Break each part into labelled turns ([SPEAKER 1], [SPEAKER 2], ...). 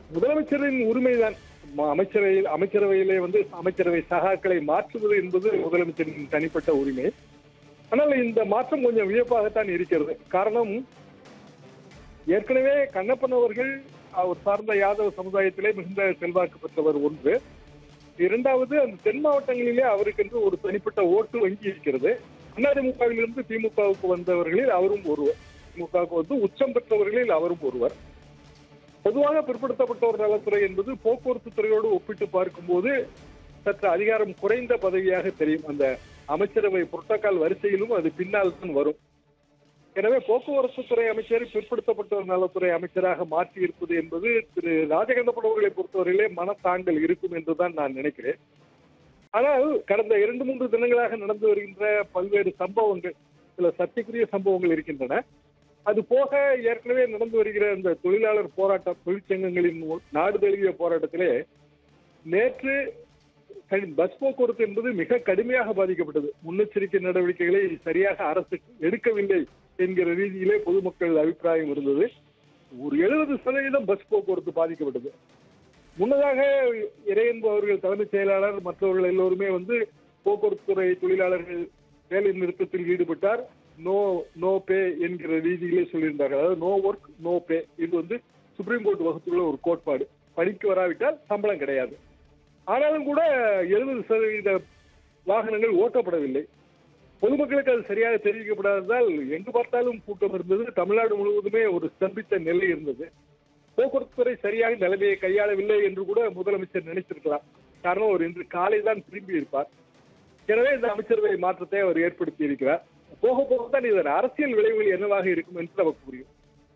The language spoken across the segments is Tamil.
[SPEAKER 1] முதலமைச்சரின் உரிமைதான் ம- அமைச்சரவையில் அமைச்சரவையிலே வந்து அமைச்சரவை சகாக்களை மாற்றுவது என்பது முதலமைச்சரின் தனிப்பட்ட உரிமை ஆனால் இந்த மாற்றம் கொஞ்சம் வியப்பாகத்தான் இருக்கிறது காரணம் ஏற்கனவே கண்ணப்பன் அவர்கள் அவர் சார்ந்த யாதவ சமுதாயத்திலே மிகுந்த செல்வாக்கு பெற்றவர் ஒன்று இரண்டாவது அந்த தென் மாவட்டங்களிலே அவருக்கென்று ஒரு தனிப்பட்ட ஓட்டு வங்கி இருக்கிறது அதிமுகவிலிருந்து திமுகவுக்கு வந்தவர்களில் அவரும் ஒருவர் திமுகவுக்கு வந்து உச்சம் பெற்றவர்களில் அவரும் ஒருவர் பொதுவாக பிற்படுத்தப்பட்டோர் நலத்துறை என்பது போக்குவரத்து துறையோடு ஒப்பிட்டு பார்க்கும்போது சற்று அதிகாரம் குறைந்த பதவியாக தெரியும் அந்த அமைச்சரவை புரோட்டோகால் வரிசையிலும் அது பின்னால் தான் வரும் எனவே போக்குவரத்து துறை அமைச்சர் பிற்படுத்தப்பட்டோர் நலத்துறை அமைச்சராக மாற்றி இருப்பது என்பது திரு ராஜகண்டபன் அவர்களை பொறுத்தவரையிலே மனத்தாங்கல் இருக்கும் என்றுதான் நான் நினைக்கிறேன் ஆனால் கடந்த இரண்டு மூன்று தினங்களாக நடந்து வருகின்ற பல்வேறு சம்பவங்கள் சில சர்ச்சைக்குரிய சம்பவங்கள் இருக்கின்றன அது போக ஏற்கனவே நடந்து வருகிற இந்த தொழிலாளர் போராட்டம் தொழிற்சங்கங்களின் நாடு தழுவிய போராட்டத்திலே நேற்று கடி- பஸ் போக்குவரத்து என்பது மிக கடுமையாக பாதிக்கப்பட்டது முன்னெச்சரிக்கை நடவடிக்கைகளை சரியாக அரசு எடுக்கவில்லை என்கிற ரீதியிலே பொதுமக்கள் அபிப்பிராயம் இருந்தது ஒரு எழுபது சதவீதம் பஸ் போக்குவரத்து பாதிக்கப்பட்டது முன்னதாக இறையன்பு அவர்கள் தலைமைச் செயலாளர் மற்றவர்கள் எல்லோருமே வந்து போக்குவரத்து துறை தொழிலாளர்கள் வேலை நிறுத்தத்தில் ஈடுபட்டார் நோ நோ பே என்கிற ரீதியிலே சொல்லியிருந்தார்கள் அதாவது நோ ஒர்க் நோ பே இது வந்து சுப்ரீம் கோர்ட் வகுத்துள்ள ஒரு கோட்பாடு பணிக்கு வராவிட்டால் சம்பளம் கிடையாது ஆனாலும் கூட எழுபது சதவீத வாகனங்கள் ஓட்டப்படவில்லை பொதுமக்களுக்கு அது சரியாக தெரிவிக்கப்படாததால் எங்கு பார்த்தாலும் கூட்டம் இருந்தது தமிழ்நாடு முழுவதுமே ஒரு ஸ்தம்பித்த நிலை இருந்தது போக்குவரத்து துறை சரியாக நிலைமையை கையாளவில்லை என்று கூட முதலமைச்சர் நினைத்திருக்கலாம் காரணம் அவர் இன்று காலை தான் திரும்பி இருப்பார் எனவே இந்த அமைச்சரவை மாற்றத்தை அவர் ஏற்படுத்தி இருக்கிறார் போக போக தான் இதன் அரசியல் விளைவுகள் என்னவாக இருக்கும் என்று நமக்கு புரியும்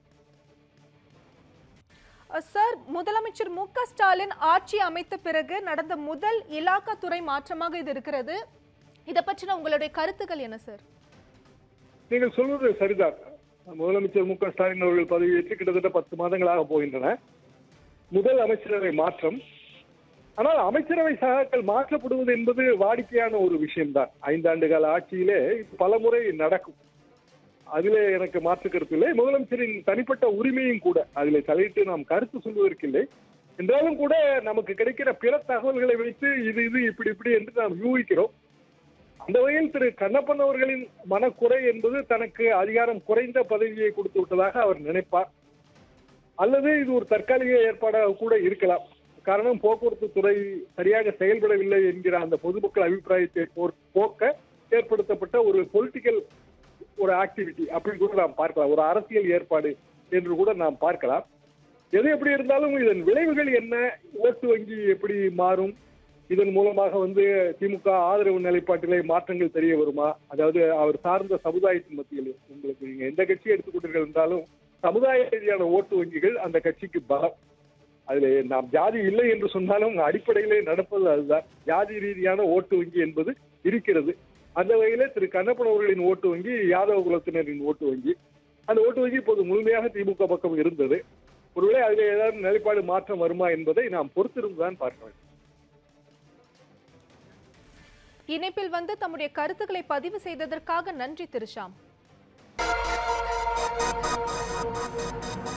[SPEAKER 2] அஹ் சார் முதலமைச்சர் மு க ஸ்டாலின் ஆட்சி அமைத்த பிறகு நடந்த முதல் இலாக்கா துறை மாற்றமாக இது இருக்கிறது இதை பற்றின உங்களுடைய கருத்துக்கள் என்ன சார்
[SPEAKER 1] நீங்கள் சொல்வது சரிதான் முதலமைச்சர் மு க ஸ்டாலின் அவர்கள் பதவியேற்று கிட்டத்தட்ட பத்து மாதங்களாக போகின்றன முதல் அமைச்சரவை மாற்றம் ஆனால் அமைச்சரவை சகாக்கள் மாற்றப்படுவது என்பது வாடிக்கையான ஒரு விஷயம்தான் ஐந்தாண்டு கால ஆட்சியிலே இது பலமுறை நடக்கும் அதிலே எனக்கு மாற்று கருத்து இல்லை முதலமைச்சரின் தனிப்பட்ட உரிமையும் கூட அதிலே தலையிட்டு நாம் கருத்து சொல்வதற்கில்லை என்றாலும் கூட நமக்கு கிடைக்கிற பிற தகவல்களை வைத்து இது இது இப்படி இப்படி என்று நாம் யூகிக்கிறோம் அந்த வகையில் திரு கண்ணப்பன் அவர்களின் மனக்குறை என்பது தனக்கு அதிகாரம் குறைந்த பதவியை கொடுத்து விட்டதாக அவர் நினைப்பார் அல்லது இது ஒரு தற்காலிக ஏற்பாடாக கூட இருக்கலாம் காரணம் போக்குவரத்து துறை சரியாக செயல்படவில்லை என்கிற அந்த பொதுமக்கள் அபிப்பிராயத்தை போர்- போக்க ஏற்படுத்தப்பட்ட ஒரு பொலிட்டிக்கல் ஒரு ஆக்டிவிட்டி அப்படி கூட நாம் பார்க்கலாம் ஒரு அரசியல் ஏற்பாடு என்று கூட நாம் பார்க்கலாம் எது எப்படி இருந்தாலும் இதன் விளைவுகள் என்ன ஓட்டு வங்கி எப்படி மாறும் இதன் மூலமாக வந்து திமுக ஆதரவு நிலைப்பாட்டிலே மாற்றங்கள் தெரிய வருமா அதாவது அவர் சார்ந்த சமுதாயத்தின் மத்தியில் உங்களுக்கு நீங்க எந்த கட்சியை எடுத்துக்கொண்டீர்கள் என்றாலும் சமுதாய ரீதியான ஓட்டு வங்கிகள் அந்த கட்சிக்கு பலம் அதுல நாம் ஜாதி இல்லை என்று சொன்னாலும் அடிப்படையிலே நடப்பது அதுதான் ஜாதி ரீதியான ஓட்டு வங்கி என்பது இருக்கிறது அந்த வகையிலே திரு கண்ணப்பன் அவர்களின் ஓட்டு வங்கி யாதவ குலத்தினரின் ஓட்டு வங்கி அந்த ஓட்டு வங்கி இப்போது முழுமையாக திமுக பக்கம் இருந்தது ஒருவேளை அதில் ஏதாவது நிலைப்பாடு மாற்றம் வருமா என்பதை நாம் பொறுத்திருந்துதான் பார்க்க வேண்டும்
[SPEAKER 2] இணைப்பில் வந்து தம்முடைய கருத்துக்களை பதிவு செய்ததற்காக நன்றி திரு ஷாம்